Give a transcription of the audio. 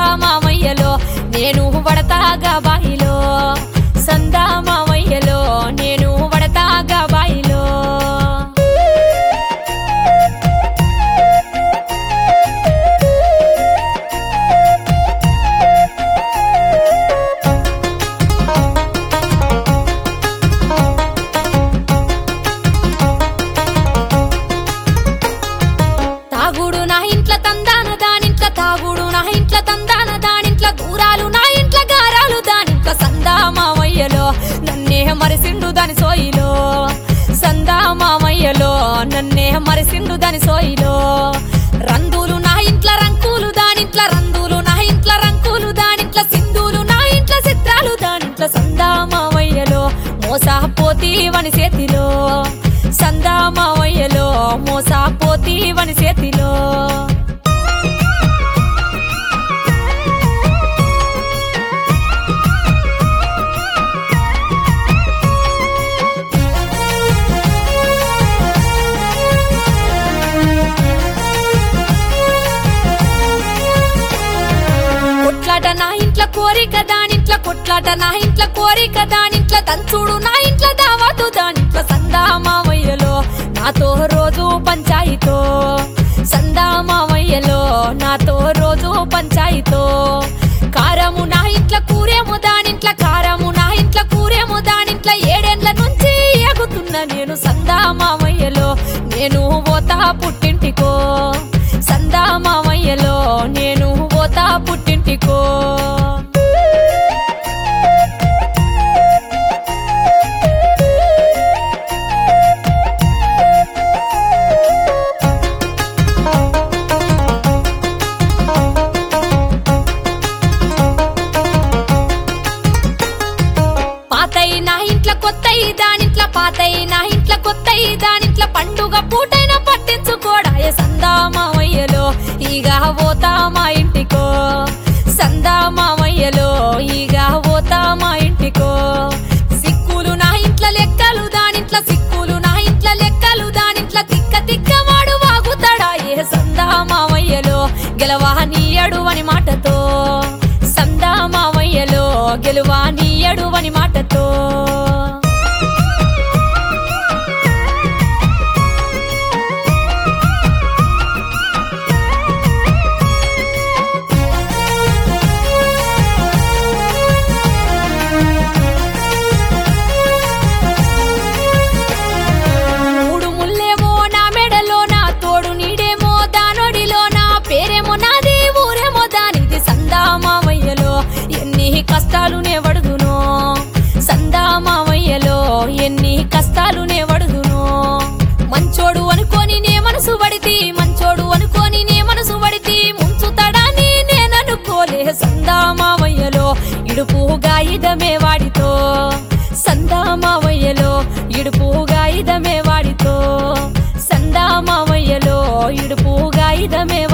మామయ్యలో నేను వడతాగా బాయిలో సందా మామయ్యలో నేను వడతాగా బాయిలో తాగుడు నా ఇంట్ల తందాన దానింట్ల తాగుడు నా ఇంట్ల తందాన దానింట్ల దూరాలు నా ఇంట్ల గారాలు దానింట్ల సందా మామయ్యలో నన్నే మరిసిండు దాని సోయిలో సందా మామయ్యలో నన్నే మరిసిండు దాని సోయిలో రందులు నా ఇంట్ల రంకులు దానింట్ల రందులు నా ఇంట్ల రంకులు దానింట్ల సింధులు నా ఇంట్ల చిత్రాలు దానింట్ల సందా మామయ్యలో మోసా పోతీవని చేతిలో సందా మామయ్యలో మోసా పోతీవని చేతిలో కొట్లాట నా ఇంట్ల కోరిక దానింట్ల కొట్లాట నా ఇంట్ల కోరిక దానింట్ల తంచుడు నా ఇంట్ల దావాతు దానింట్ల సందా మామయ్యలో నాతో రోజు పంచాయితో సందా మామయ్యలో నాతో రోజు పంచాయితో కారము నా ఇంట్ల కూరేమో దానింట్ల కారము నా ఇంట్ల కూరేమో దానింట్ల ఏడేండ్ల నుంచి ఎగుతున్న నేను సందా మామయ్యలో నేను పోతా పుట్టింటికో సందా మామయ్యలో నేను పోతా పుట్టింటికో పాతయి నా ఇంట్ల కొత్తయి దానింట్ల పాతయి నా ఇంట్ల కొత్తయి దానింట్ల పండుగ పూటైన పట్టించుకోడాయ సందా మామయ్యలో ఈగ పోతా మా ఇంటికో సందా మామయ్యలో ఈగ పోతా మా ఇంటికో సిక్కులు నా ఇంట్ల లెక్కలు దానింట్ల సిక్కులు నా ఇంట్ల లెక్కలు దానింట్ల తిక్క తిక్క వాడు వాగుతాడా ఏ సందా మామయ్యలో గెలవా నీయడు అని మాటతో సందా మామయ్యలో గెలువా నీయడు అని మాటతో మూడు ముల్లేమో నా మెడలో నా తోడు నీడేమో దానొడిలో నా పేరేమో నాది ఊరేమో దానిది సందా మామయ్యలో ఎన్ని కష్టాలు నే వడుదునో సందా మామయ్యలో ఎన్ని కష్టాలు నే వడుదునో మంచోడు అనుకోని నే మనసు పడితి మంచోడు అనుకోని నే మనసు పడితి ముంచుతాడని నేననుకోలే సందా మామయ్యలో ఇడుపుగా ఇదమే వాడితో సందా మామయ్యలో ఇడుపుగా ఇదమే వాడితో సందా మామయ్యలో ఇడుపుగా ఇదమే